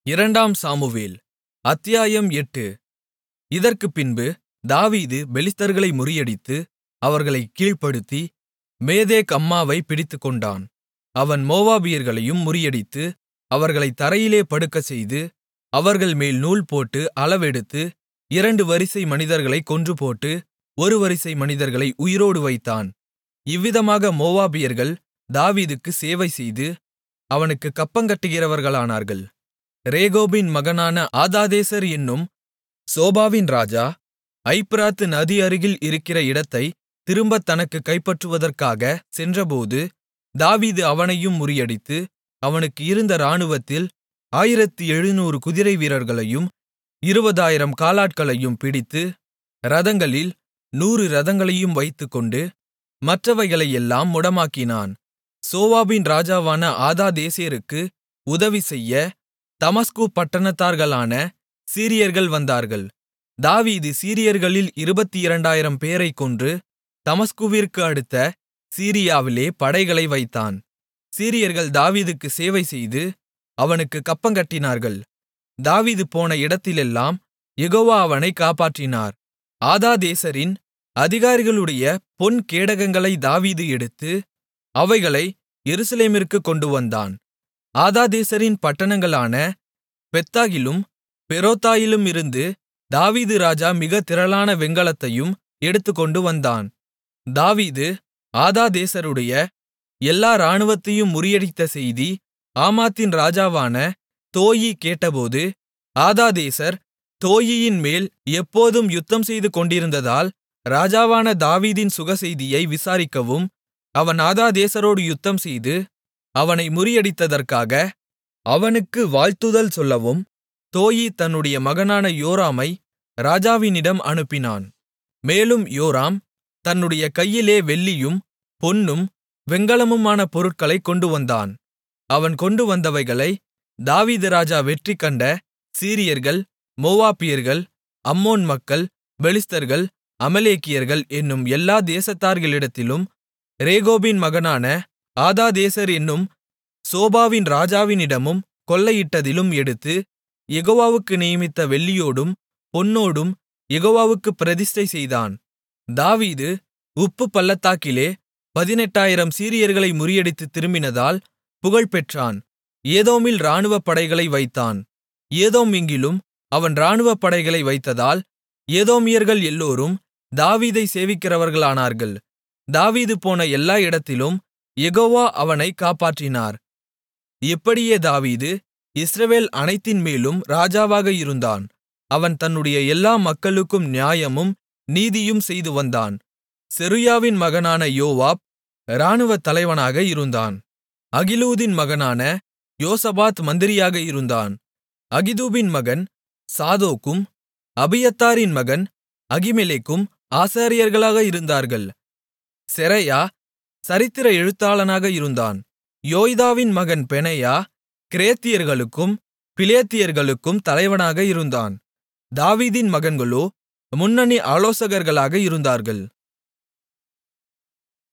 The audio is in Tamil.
இரண்டாம் சாமுவேல் அத்தியாயம் எட்டு இதற்குப்பின்பு தாவீது பெலிஸ்தர்களை முறியடித்து அவர்களைக் கீழ்ப்படுத்தி மேதேக் அம்மாவைப் பிடித்துக்கொண்டான் அவன் மோவாபியர்களையும் முறியடித்து அவர்களைத் தரையிலே படுக்கச்செய்து அவர்கள்மேல் நூல்போட்டு அளவெடுத்து இரண்டு வரிசை மனிதர்களைக் கொன்றுபோட்டு ஒரு வரிசை மனிதர்களை உயிரோடு வைத்தான் இவ்விதமாக மோவாபியர்கள் தாவீதுக்கு சேவைசெய்து அவனுக்குக் கப்பங்கட்டுகிறவர்களானார்கள் ரேகோபின் மகனான ஆதாதேசர் என்னும் சோபாவின் ராஜா ஐப்பிராத்து நதி அருகில் இருக்கிற இடத்தைத் திரும்பத் தனக்குக் கைப்பற்றுவதற்காகச் சென்றபோது தாவீது அவனையும் முறியடித்து அவனுக்கு இருந்த இராணுவத்தில் ஆயிரத்து எழுநூறு குதிரைவீரர்களையும் இருபதாயிரம் காலாட்களையும் பிடித்து இரதங்களில் நூறு இரதங்களையும் வைத்துக்கொண்டு மற்றவைகளையெல்லாம் முடமாக்கினான் சோபாபின் ராஜாவான ஆதாதேசருக்கு உதவிசெய்ய தமஸ்கு பட்டணத்தார்களான சீரியர்கள் வந்தார்கள் தாவீது சீரியர்களில் இருபத்திரண்டாயிரம் பேரைக் கொன்று தமஸ்குவிற்கு அடுத்த சீரியாவிலே படைகளை வைத்தான் சீரியர்கள் தாவீதுக்கு சேவைசெய்து அவனுக்குக் கப்பங்கட்டினார்கள் தாவீது போன இடத்திலெல்லாம் யெகோவா அவனைக் காப்பாற்றினார் ஆதாதேசரின் அதிகாரிகளுடைய பொன் கேடகங்களை தாவீது எடுத்து அவைகளை எருசலேமிற்குக் கொண்டுவந்தான் ஆதாதேசரின் பட்டணங்களான பெத்தாகிலும் பெரோத்தாயிலுமிருந்து தாவீது ராஜா மிகத் திரளான வெண்கலத்தையும் எடுத்துக்கொண்டு வந்தான் தாவீது ஆதாதேசருடைய எல்லா இராணுவத்தையும் முறியடித்த செய்தி ஆமாத்தின் ராஜாவான தோயி கேட்டபோது ஆதாதேசர் தோயியின்மேல் எப்போதும் யுத்தம்செய்து கொண்டிருந்ததால் ராஜாவான தாவீதின் சுகசெய்தியை விசாரிக்கவும் அவன் ஆதாதேசரோடு யுத்தம்செய்து அவனை முறியடித்ததற்காக அவனுக்கு வாழ்த்துதல் சொல்லவும் தோயி தன்னுடைய மகனான யோராமை ராஜாவினிடம் அனுப்பினான் மேலும் யோராம் தன்னுடைய கையிலே வெள்ளியும் பொன்னும் வெண்கலமுமான பொருட்களைக் கொண்டுவந்தான் அவன் கொண்டு வந்தவைகளை தாவீது ராஜா வெற்றி கண்ட சீரியர்கள் மோவாபியர்கள் அம்மோன் மக்கள் பெலிஸ்தர்கள் அமலேக்கியர்கள் என்னும் எல்லா தேசத்தார்களிடத்திலும் ரேகோபின் மகனான ஆதாதேசர் என்னும் சோபாவின் ராஜாவினிடமும் கொள்ளையிட்டதிலும் எடுத்து யெகோவாவுக்கு நியமித்த வெள்ளியோடும் பொன்னோடும் யெகோவாவுக்குப் பிரதிஷ்டை செய்தான் தாவீது உப்பு பள்ளத்தாக்கிலே பதினெட்டாயிரம் சீரியர்களை முறியடித்துத் திரும்பினதால் புகழ்பெற்றான் ஏதோமில் இராணுவப் படைகளை வைத்தான் ஏதோம் எங்கிலும் அவன் இராணுவப் படைகளை வைத்ததால் ஏதோமியர்கள் எல்லோரும் தாவீதை சேவிக்கிறவர்களானார்கள் தாவீது போன எல்லா இடத்திலும் யெகோவா அவனைக் காப்பாற்றினார் இப்படியே தாவீது இஸ்ரவேல் அனைத்தின்மேலும் ராஜாவாக இருந்தான் அவன் தன்னுடைய எல்லா மக்களுக்கும் நியாயமும் நீதியும் செய்து வந்தான் செருயாவின் மகனான யோவாப் இராணுவத் தலைவனாக இருந்தான் அகிலூதின் மகனான யோசபாத் மந்திரியாக இருந்தான் அகிதூபின் மகன் சாதோக்கும் அபியத்தாரின் மகன் அகிமெலேக்கும் ஆசாரியர்களாக இருந்தார்கள் செரையா சரித்திர எழுத்தாளனாக இருந்தான் யோய்தாவின் மகன் பெனையா கிரேத்தியர்களுக்கும் பிலேத்தியர்களுக்கும் தலைவனாக இருந்தான் தாவீதின் மகன்களோ முன்னணி ஆலோசகர்களாக இருந்தார்கள்